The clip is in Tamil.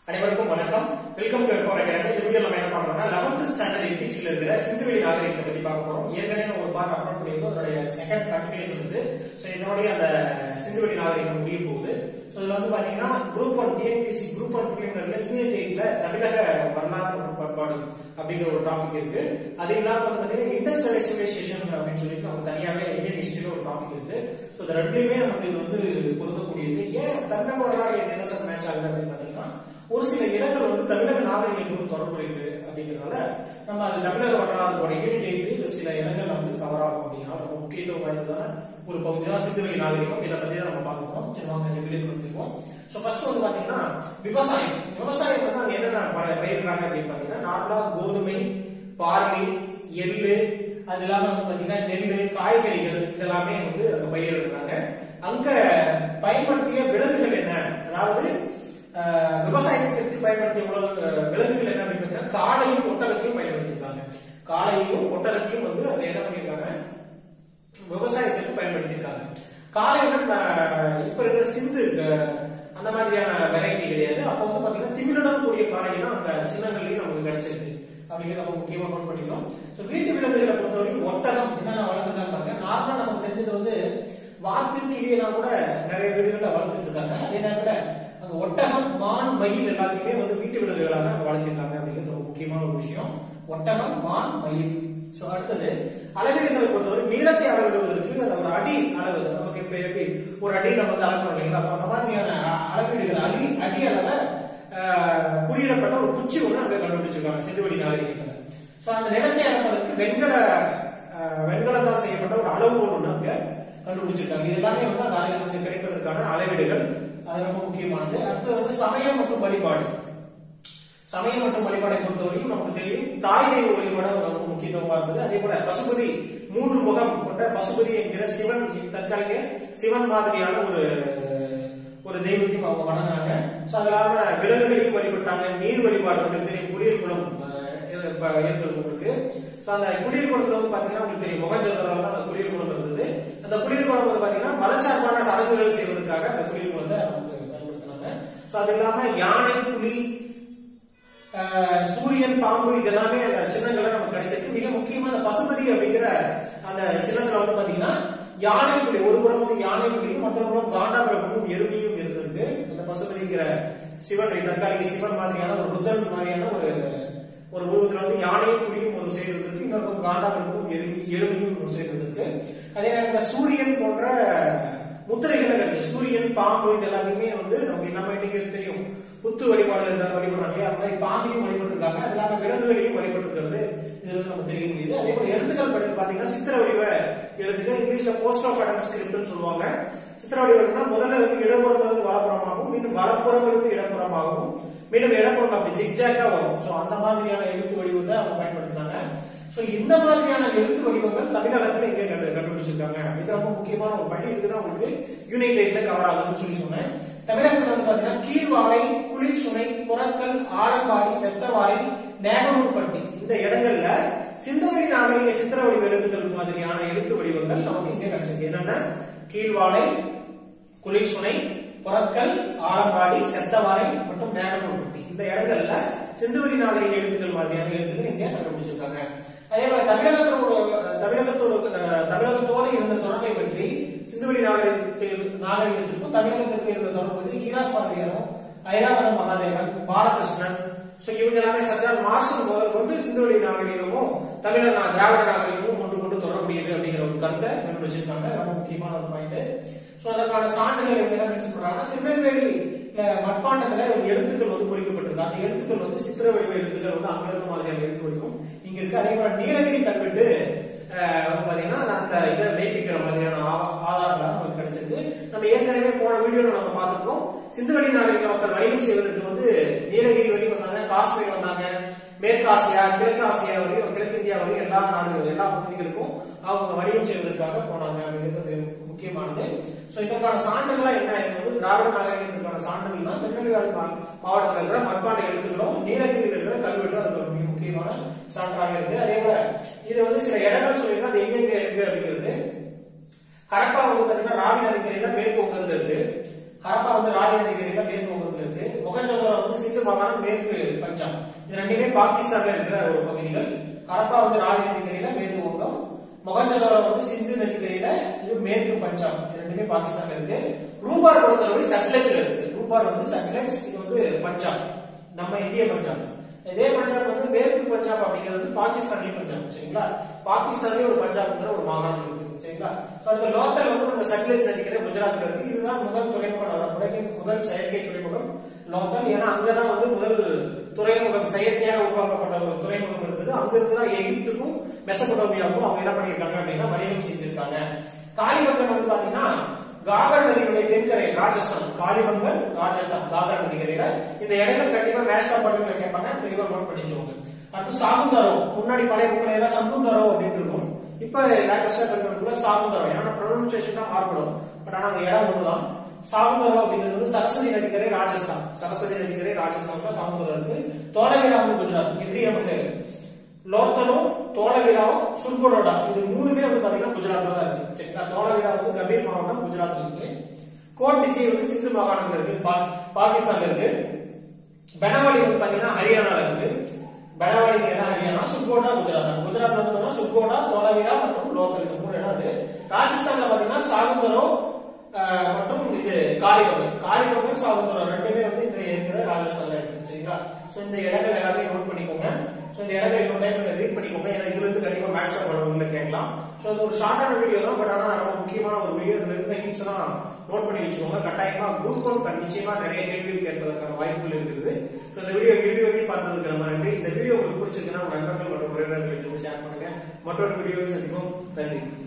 அனைவருக்கும் வணக்கம் வெல்கம் டு எம்பவர் அகாடமி இந்த வீடியோ நம்ம என்ன பார்க்கறோம்னா 11th ஸ்டாண்டர்ட் எத்திக்ஸ்ல இருக்கிற சிந்துவெளி நாகரிகத்தை பத்தி பார்க்க போறோம் ஏற்கனவே நம்ம ஒரு பார்ட் அப்லோட் பண்ணியிருக்கோம் அதனுடைய செகண்ட் கண்டினியூஸ் வந்து ஸோ இதனுடைய அந்த சிந்துவெளி நாகரிகம் முடிய போகுது ஸோ இதுல வந்து பாத்தீங்கன்னா group one TNPSC group one பிரிமினர்ல யூனிட் எயிட்ல தமிழக வரலாறு மற்றும் பண்பாடு அப்படிங்கிற ஒரு டாபிக் இருக்கு அது இல்லாம வந்து பாத்தீங்கன்னா இண்டஸ்ட்ரியல் சிவிலைசேஷன் அப்படின்னு சொல்லிட்டு நமக்கு தனியாவே இந்தியன் ஹிஸ்டரியில ஒரு டாபிக் இருக்கு ஸோ இந்த ரெண்டுலயுமே நமக்கு இது வந்து பொருந்தக்கூடியது ஏன் தமிழக வரலாறு இது என்ன சார் மேட்ச் ஆகுது அப்படின்னு பாத்தீங்கன்னா ஒரு சில இடங்கள் வந்து தமிழக நாகரிகத்தோடு தொடர்புடையது அப்படிங்கிறதுனால நம்ம அது தமிழக வரலாறுடைய யூனிட் எழுதி ஒரு சில இடங்கள்ல வந்து கவர் ஆகும் அப்படின்னா ரொம்ப முக்கியத்துவம் வாய்ந்ததான ஒரு பகுதி தான் சிந்துவெளி நாகரிகம் இதை பத்தி தான் நம்ம பார்க்க போறோம் சரி வாங்க இந்த வீடியோ கொடுத்துருக்கோம் ஸோ ஃபர்ஸ்ட் வந்து பாத்தீங்கன்னா விவசாயம் விவசாயம் வந்து அங்க என்னென்ன ப- பயிரிடுறாங்க அப்படின்னு பாத்தீங்கன்னா நார்மலா கோதுமை பார்லி எள்ளு அது இல்லாம வந்து பாத்தீங்கன்னா நெல் காய்கறிகள் இதெல்லாமே வந்து அங்க பயிரிடுறாங்க அங்க பயன்படுத்திய விலங்குகள் என்ன அதாவது ஆஹ் விவசாயத்திற்கு பயன்படுத்திய உலக அஹ் விலங்குகள் என்ன அப்படின்னு பார்த்தீங்கன்னா காளையும் ஒட்டகத்தையும் பயன்படுத்தியிருக்காங்க காளையையும் ஒட்டகத்தையும் வந்து அங்க என்ன பண்ணியிருக்காங்க விவசாயத்திற்கு பயன்படுத்தியிருக்காங்க காளைன்னா ஆஹ் இப்ப இருக்கிற சிந்து அஹ் அந்த மாதிரியான வெரைட்டி கிடையாது அப்ப வந்து பாத்தீங்கன்னா திமிழுடன் கூடிய காளைனா அந்த சின்னங்கள்லயும் நமக்கு கிடைச்சிருக்கு அப்படிங்கிறத நம்ம முக்கியமா நோட் பண்ணிக்கிறோம் ஸோ வீட்டு விலங்குகளை பொறுத்தவரைக்கும் ஒட்டகம் என்னென்ன வளர்த்துருக்காங்க பாருங்க நார்மலா நமக்கு தெரிஞ்சது வந்து வாத்து கிளியெல்லாம் கூட நிறைய வீடுகள்ல வளர்த்துட்டு இருக்காங்க அதே நேரத்துல அந்த ஒட்டகம் மான் மயில் எல்லாத்தையுமே வந்து வீட்டு விலங்குகளாக அங்க வளர்த்திருக்காங்க அப்படிங்கிறது ஒரு முக்கியமான ஒரு விஷயம் ஒட்டகம் மான் மயில் சோ அடுத்தது அளவீடுகளை பொறுத்தவரை நீளத்தை அளவிடுவதற்கு அந்த ஒரு அடி அளவு நமக்கு இப்ப எப்படி ஒரு அடி நம்ம வந்து அளக்கணும் இல்லைங்களா So, அந்த மாதிரியான அ- அளவீடுகள் அடி அடி அளவுல ஆஹ், குறியிடப்பட்ட ஒரு குச்சி ஒண்ணு அங்க கண்டுபிடிச்சிருக்காங்க சிந்துவெளி நாகரிகத்துல சோ அந்த நிலத்தை அளப்பதற்கு வெண்கல ஆஹ், வெண்கலத்தால் செய்யப்பட்ட ஒரு அளவுகோல் ஒண்ணு அங்க கண்டுபிடிச்சிருக்காங்க இது எல்லாமே வந்து அந்த அளவு- அங்க கிடைப்பதற்கான அளவீடுகள் அது ரொம்ப முக்கியமானது அடுத்தது வந்து சமயம் மற்றும் வழிபாடு சமயம் மற்றும் வழிபாடை பொறுத்தவரையும் நமக்கு தெரியும் தாய் தெய்வ வழிபாடு ரொம்ப முக்கியத்துவமா இருந்தது அதே போல பசுபதி மூன்று முகம் கொண்ட பசுபதி என்கிற சிவன் தற்காலிக சிவன் மாதிரியான ஒரு ஒரு தெய்வத்தையும் அவங்க வணங்குறாங்க சோ அது இல்லாம விலங்குகளையும் வழிபட்டாங்க நீர் வழிபாடு உங்களுக்கு தெரியும் குளிர் குளம் அஹ், இப்ப இருந்தது உங்களுக்கு சோ அந்த குளிர் குளத்துல வந்து பாத்தீங்கன்னா உங்களுக்கு தெரியும் முகஞ்சதுல தான் அந்த குளிர் குளம் இருந்தது அந்த குளிர் குளம் வந்து பாத்தீங்கன்னா மதச்சார்பான சடங்குகள் செய்வதற்காக அந்த குளிர் குளத்தை நமக்கு பயன்படுத்தினாங்க சோ அது இல்லாம யானை புலி ஆஹ் சூரியன் பாம்பு இதெல்லாமே அந்த சின்னங்களை நமக்கு கிடைச்சிருக்கு மிக முக்கியமா அந்த பசுபதி அப்படிங்கிற அந்த சின்னத்துல வந்து பாத்தீங்கன்னா யானை புலி ஒரு புறம் வந்து யானை புலியும் மற்றொரு புறம் காண்டாமிரகமும் எருமையும் இருந்திருக்கு அந்த பசுபதிங்கிற சிவன் தற்காலிக சிவன் மாதிரியான ஒரு புத்தன் மாதிரியான ஒரு ஒரு உருவத்துல வந்து யானையும் புலியும் ஒரு சைடு இருந்திருக்கு இன்னொரு பக்கம் காண்டாமிரகமும் எருமை எருமையும் ஒரு சைடு இருந்திருக்கு அதே நேரத்தில் சூரியன் போன்ற முத்திரைகளை கிடைச்சது சூரியன் பாம்பு இது எல்லாத்தையுமே வந்து நமக்கு நம்ம இன்னைக்கு தெரியும் புத்து வழிபாடு இருந்தாலும் வழிபடுறாங்க இல்லையா? அது மாதிரி பாம்பையும் வழிபட்டிருக்காங்க அது இல்லாம விலங்குகளையும் வழிபட்டிருக்கிறது இது வந்து நமக்கு தெரிய முடியுது அதே போல எழுத்துக்கள் படி பாத்தீங்கன்னா சித்திர வடிவ எழுத்துக்கள் இங்கிலீஷ்ல போஸ்ட் ஆஃப் அடன் ஸ்கிரிப்ட்னு சொல்லுவாங்க சித்திர வடிவ எழுத்துனா முதல்ல வந்து இடப்புறம் இருந்து வலப்புறமாகவும் மீண்டும் வலப்புறம் இருந்து இடப்புறமாகவும் மீண்டும் இடப்புறம் அப்படி ஜிக்ஜாக்கா வரும் சோ அந்த மாதிரியான எழுத்து வடிவத்தை அவங்க பயன்படுத்துறாங்க சோ இந்த மாதிரியான எழுத்து வடிவங்கள் தமிழகத்துல எங்க கண்டு கண்டுபிடிச்சிருக்காங்க இது ரொம்ப முக்கியமான ஒரு பணி இதுதான் உங்களுக்கு யூனிட் எயிட்ல கவர் ஆகுதுன்னு சொல்லி சொன்னேன் தமிழகத்துல வந்து பாத்தீங்கன்னா கீழ்வாலை குளிர் சுனை புறக்கல் ஆலப்பாடி செத்தவாலை நேகமூர்பட்டி இந்த இடங்கள்ல சிந்தவெளி நாகரிக சித்திர வடிவ எழுத்துக்கள் மாதிரியான எழுத்து வடிவங்கள் நமக்கு இங்க கிடைச்சிருக்கு என்னன்னா கீழ்வாலை குளிர்சுனை புறக்கல் ஆலம்பாடி செத்தவாரை மற்றும் நேரமூர்பட்டி இந்த இடங்கள்ல சிந்துவெளி நாகரிக எழுத்துக்கள் மாதிரியான எழுத்துக்கள் இங்க கண்டுபிடிச்சிருக்காங்க அதே போல தமிழகத்தோட தமிழகத்தோட அஹ், தமிழகத்தோடு இருந்த தொடர்பை பற்றி சிந்துவெளி நாகரிகத்தில் நாகரிகத்திற்கும் தமிழகத்திற்கு இருந்த தொடர்பு பற்றி ஹீராஸ் பாரதியாரும் ஐராவதம் மகாதேவன் பாலகிருஷ்ணன் சோ இவங்க எல்லாமே சச்சார் மார்ஷல் முதல் கொண்டு சிந்துவெளி நாகரிகமும் தமிழர் நா- திராவிட நாகரிகமும் ஒன்று கொண்டு தொடர்புடையது அப்படிங்கிற ஒரு கருத்தை கண்டுபிடிச்சிருக்காங்க ரொம்ப முக்கியமான ஒரு பாயிண்ட் சோ அதற்கான சான்றுகள் எங்க என்ன மென்ஷன் பண்றாங்கன்னா திருநெல்வேலி அஹ், மட்பாண்டத்துல ஒரு எழுத்துக்கள் வந்து குறிக்கப்பட்டிருக்கு அந்த எழுத்துக்கள் வந்து சித்திர வடிவ எழுத்துக்கள் வந்து அங்க இருந்த மாதிரியான எழுத்து வடிவம் இங்க இருக்கு அதே போல நீலகிரி கல்வெட்டு அஹ், வந்து பாத்தீங்கன்னா அந்த இதை மெய்ப்பிக்கிற மாதிரியான ஆ- ஆதாரங்கள் நமக்கு கிடைச்சிருக்கு நம்ம ஏற்கனவே போன வீடியோல நம்ம பார்த்திருக்கோம் சிந்துவெளி நாகரிக மக்கள் வணிகம் செய்வதற்கு வந்து நீலகிரி வரைக்கும் வந்தாங்க காஷ்மீர் வந்தாங்க மேற்கு ஆசியா கிழக்கு ஆசியா வரையும் கிழக்கு இந்தியா வரையும் எல்லா நாடுகள் எல்லா பகுதிகளுக்கும் அவங்க வணிகம் செய்வதற்காக போனாங்க அப்படிங்கிறது மிக முக்கியமானது சோ இதற்கான சான்றுகளா என்ன என்பது திராவிட நாகரிகத்திற்கான சான்றுகள்னா திருநெல்வேலி மா- மாவட்டத்தில் இருக்கிற மட்பாண்ட எழுத்துக்களும் நீலகிரியில் இருக்கிற கல்வெட்டும் அது ஒரு மிக முக்கியமான சான்றாக இருக்கு அதே போல இது வந்து சில இடங்கள் சொல்லியிருக்கா அது எங்கெங்க இருக்கு அப்படிங்கிறது ஹரப்பா வந்து பாத்தீங்கன்னா ராவி நதிக்கரையில மேற்கு வங்கத்துல இருக்கு ஹரப்பா வந்து ராவி நதிக்கரையில மேற்கு வங்கத்துல இருக்கு முகஞ்சோதரா வந்து சிந்து மாகாணம் மேற்கு பஞ்சாப் இது ரெண்டுமே பாகிஸ்தான்ல இருக்கிற ஒரு பகுதிகள் ஹரப்பா வந்து ராவி நதிக்கரையில மேற்கு வங்கம் மொகஞ்சதாரோ வந்து சிந்து நதிக்கரையில இது மேற்கு பஞ்சாப் இது ரெண்டுமே பாகிஸ்தான்ல இருக்கு ரூபார் பொறுத்தவரை சட்லஜ்ல இருக்கு ரூபார் வந்து சட்லஜ் இது வந்து பஞ்சாப் நம்ம இந்திய பஞ்சாப் இதே பஞ்சாப் வந்து மேற்கு பஞ்சாப் அப்படிங்கிறது வந்து பாகிஸ்தானிய பஞ்சாப் சரிங்களா பாகிஸ்தான்லயே ஒரு பஞ்சாப்ங்கிற ஒரு மாகாணம் இருக்கு சரிங்களா சோ அந்த லோக்கல் வந்து நம்ம சட்லஜ் நதிக்கிற குஜராத்ல இருக்கு இதுதான் முதல் துறைமுகம் நகரம். உலகின் முதல் செயற்கை துறைமுகம் லோக்கல் ஏன்னா அங்கதான் வந்து முதல் துறைமுகம் செயற்கையாக உருவாக்கப்பட்ட ஒரு துறைமுகம் இருந்தது அங்க இருந்து தான் எகிப்துக்கும் மெசபடோமியாவுக்கும் அவங்க என்ன பண்ணிருக்காங்க அப்படின்னா வணிகம் செஞ்சிருக்காங்க காலிபங்கன் வந்து பாத்தீங்கன்னா காகர் நதியினுடைய தென்கரை ராஜஸ்தான் காலிபங்கன் ராஜஸ்தான் காகர் நதிக்கரையில இந்த இடங்கள் கண்டிப்பா மேட்ச் தான் பண்ணுங்க கேட்பாங்க தெளிவா நோட் பண்ணி வச்சுக்கோங்க அடுத்து சாகுந்தரோ முன்னாடி பழைய புக்கில் எல்லாம் சங்குந்தரோ அப்படின்னு இருக்கும் இப்ப லேட்டஸ்டா இருக்கிறதுக்குள்ள சாகுந்தரோ ஏன்னா ப்ரொனன்சியேஷன் தான் மாறுபடும் பட் ஆனா அந்த இடம் ஒண்ணுதான் சாகுந்தரோ அப்படிங்கிறது வந்து சரஸ்வதி நதிக்கரை ராஜஸ்தான் சரஸ்வதி நதிக்கரை ராஜஸ்தான்ல சாகுந்தரோ இருக்கு தோலவிரா வந்து குஜராத் எப்படி நமக்கு லோத்தலும் தோலவிராவும் சுல்போடோடா இது மூணுமே வந்து பாத்தீங்கன்னா குஜராத்ல தான் இருக்கு சரிங்களா தோலவிரா வந்து கபீர் மாவட்டம் குஜராத்ல இருக்கு கோட்டிச்சி வந்து சிந்து மாகாணத்துல இருக்கு பா- பாகிஸ்தான்ல இருக்கு பெனவாலி வந்து பாத்தீங்கன்னா ஹரியானால இருக்கு பெனவாலி இடம் ஹரியானா சுல்கோடா குஜராத் குஜராத்ல வந்து பாத்தீங்கன்னா சுல்கோடா தோலவிரா மற்றும் லோக்கல் இது மூணு இடம் இருக்கு ராஜஸ்தான்ல பாத்தீங்கன்னா சாகுந்தரோ ஆஹ், மற்றும் இது காளிபங்கன் காளிபங்கன் சாகுந்தரோ ரெண்டுமே வந்து இந்த இருக்கிற ராஜஸ்தான்ல இருக்கு சரிங்களா சோ இந்த இடங்கள் எல்லாமே நோட் பண்ணிக்கோங்க சோ இந்த இடங்கள் இன்னொரு டைம் ரீட் பண்ணிக்கோங்க ஏன்னா இதுல இருந்து கண்டிப்பா மேட்ச் பண்ணுவாங்க கேட்கலாம் சோ இது ஒரு ஷார்ட்டான வீடியோ தான் பட் ஆனா ரொம்ப முக்கியமான ஒரு வீடியோ இதுல இருந்த ஹிண்ட்ஸ் எல்லாம் நோட் பண்ணி வச்சுக்கோங்க கட்டாயமா குரூப் ஒன் நிச்சயமா நிறைய கேள்விகள் கேட்பதற்கான வாய்ப்புகள் இருக்குது So, இந்த வீடியோ இறுதி வரைக்கும் பார்த்ததுக்கு நம்ம நன்றி இந்த வீடியோ உங்களுக்கு பிடிச்சிருக்குன்னா உங்க நண்பர்கள் மற்றும் உறவினர்களுக்கு ஷேர் பண்ணுங்க மற்றொரு வீடியோவில் சந்திப்போம் நன்றி